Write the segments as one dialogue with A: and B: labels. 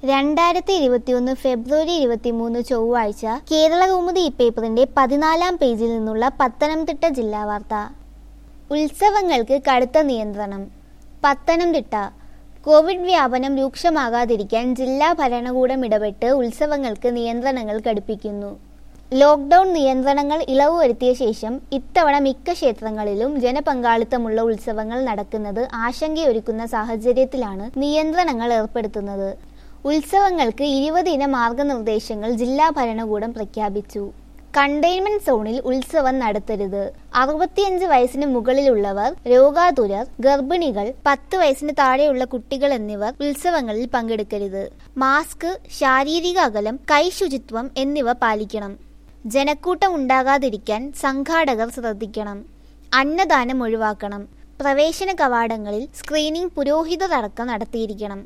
A: രണ്ടായിരത്തി ഇരുപത്തിയൊന്ന് ഫെബ്രുവരി ഇരുപത്തിമൂന്ന് ചൊവ്വാഴ്ച കേരള കൗമുദി ഈ പേപ്പറിന്റെ പതിനാലാം പേജിൽ നിന്നുള്ള പത്തനംതിട്ട ജില്ലാ വാർത്ത ഉത്സവങ്ങൾക്ക് കടുത്ത നിയന്ത്രണം പത്തനംതിട്ട കോവിഡ് വ്യാപനം രൂക്ഷമാകാതിരിക്കാൻ ജില്ലാ ഭരണകൂടം ഇടപെട്ട് ഉത്സവങ്ങൾക്ക് നിയന്ത്രണങ്ങൾ കടുപ്പിക്കുന്നു ലോക്ക്ഡൌൺ നിയന്ത്രണങ്ങൾ ഇളവ് വരുത്തിയ ശേഷം ഇത്തവണ മിക്ക ക്ഷേത്രങ്ങളിലും ജനപങ്കാളിത്തമുള്ള ഉത്സവങ്ങൾ നടക്കുന്നത് ആശങ്കയൊരുക്കുന്ന സാഹചര്യത്തിലാണ് നിയന്ത്രണങ്ങൾ ഏർപ്പെടുത്തുന്നത് ഉത്സവങ്ങൾക്ക് ഇരുപതിന മാർഗനിർദ്ദേശങ്ങൾ ജില്ലാ ഭരണകൂടം പ്രഖ്യാപിച്ചു കണ്ടെയ്ൻമെന്റ് സോണിൽ ഉത്സവം നടത്തരുത് അറുപത്തിയഞ്ച് വയസ്സിന് മുകളിലുള്ളവർ രോഗാതുരർ ഗർഭിണികൾ പത്ത് വയസ്സിന് താഴെയുള്ള കുട്ടികൾ എന്നിവർ ഉത്സവങ്ങളിൽ പങ്കെടുക്കരുത് മാസ്ക് ശാരീരിക അകലം കൈശുചിത്വം എന്നിവ പാലിക്കണം ജനക്കൂട്ടം ഉണ്ടാകാതിരിക്കാൻ സംഘാടകർ ശ്രദ്ധിക്കണം അന്നദാനം ഒഴിവാക്കണം പ്രവേശന കവാടങ്ങളിൽ സ്ക്രീനിംഗ് പുരോഹിതരടക്കം നടത്തിയിരിക്കണം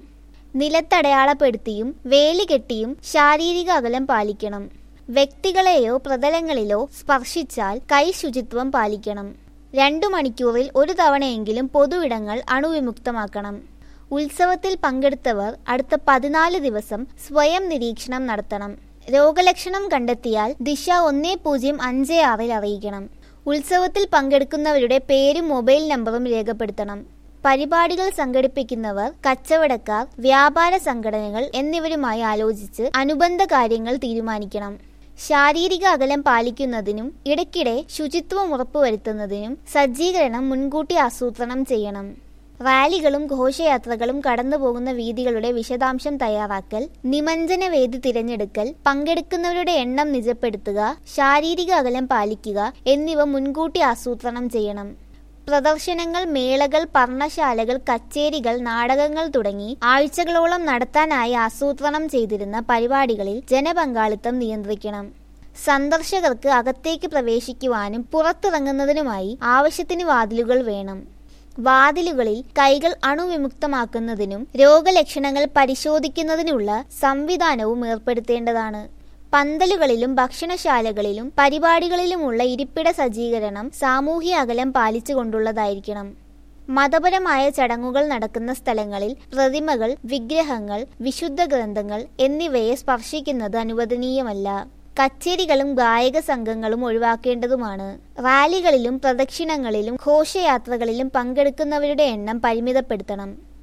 A: നിലത്തടയാളപ്പെടുത്തിയും വേലി കെട്ടിയും ശാരീരിക അകലം പാലിക്കണം വ്യക്തികളെയോ പ്രതലങ്ങളിലോ സ്പർശിച്ചാൽ കൈ ശുചിത്വം പാലിക്കണം രണ്ടു മണിക്കൂറിൽ ഒരു തവണയെങ്കിലും പൊതുവിടങ്ങൾ അണുവിമുക്തമാക്കണം ഉത്സവത്തിൽ പങ്കെടുത്തവർ അടുത്ത പതിനാല് ദിവസം സ്വയം നിരീക്ഷണം നടത്തണം രോഗലക്ഷണം കണ്ടെത്തിയാൽ ദിശ ഒന്നേ പൂജ്യം അഞ്ച് ആറിൽ അറിയിക്കണം ഉത്സവത്തിൽ പങ്കെടുക്കുന്നവരുടെ പേരും മൊബൈൽ നമ്പറും രേഖപ്പെടുത്തണം പരിപാടികൾ സംഘടിപ്പിക്കുന്നവർ കച്ചവടക്കാർ വ്യാപാര സംഘടനകൾ എന്നിവരുമായി ആലോചിച്ച് അനുബന്ധ കാര്യങ്ങൾ തീരുമാനിക്കണം ശാരീരിക അകലം പാലിക്കുന്നതിനും ഇടയ്ക്കിടെ ശുചിത്വം ഉറപ്പുവരുത്തുന്നതിനും സജ്ജീകരണം മുൻകൂട്ടി ആസൂത്രണം ചെയ്യണം റാലികളും ഘോഷയാത്രകളും കടന്നുപോകുന്ന വീതികളുടെ വിശദാംശം തയ്യാറാക്കൽ നിമഞ്ജന വേദി തിരഞ്ഞെടുക്കൽ പങ്കെടുക്കുന്നവരുടെ എണ്ണം നിജപ്പെടുത്തുക ശാരീരിക അകലം പാലിക്കുക എന്നിവ മുൻകൂട്ടി ആസൂത്രണം ചെയ്യണം പ്രദർശനങ്ങൾ മേളകൾ പർണശാലകൾ കച്ചേരികൾ നാടകങ്ങൾ തുടങ്ങി ആഴ്ചകളോളം നടത്താനായി ആസൂത്രണം ചെയ്തിരുന്ന പരിപാടികളിൽ ജനപങ്കാളിത്തം നിയന്ത്രിക്കണം സന്ദർശകർക്ക് അകത്തേക്ക് പ്രവേശിക്കുവാനും പുറത്തിറങ്ങുന്നതിനുമായി ആവശ്യത്തിന് വാതിലുകൾ വേണം വാതിലുകളിൽ കൈകൾ അണുവിമുക്തമാക്കുന്നതിനും രോഗലക്ഷണങ്ങൾ പരിശോധിക്കുന്നതിനുള്ള സംവിധാനവും ഏർപ്പെടുത്തേണ്ടതാണ് പന്തലുകളിലും ഭക്ഷണശാലകളിലും പരിപാടികളിലുമുള്ള ഇരിപ്പിട സജ്ജീകരണം സാമൂഹ്യ അകലം പാലിച്ചുകൊണ്ടുള്ളതായിരിക്കണം മതപരമായ ചടങ്ങുകൾ നടക്കുന്ന സ്ഥലങ്ങളിൽ പ്രതിമകൾ വിഗ്രഹങ്ങൾ വിശുദ്ധ ഗ്രന്ഥങ്ങൾ എന്നിവയെ സ്പർശിക്കുന്നത് അനുവദനീയമല്ല കച്ചേരികളും ഗായക സംഘങ്ങളും ഒഴിവാക്കേണ്ടതുമാണ് റാലികളിലും പ്രദക്ഷിണങ്ങളിലും ഘോഷയാത്രകളിലും പങ്കെടുക്കുന്നവരുടെ എണ്ണം പരിമിതപ്പെടുത്തണം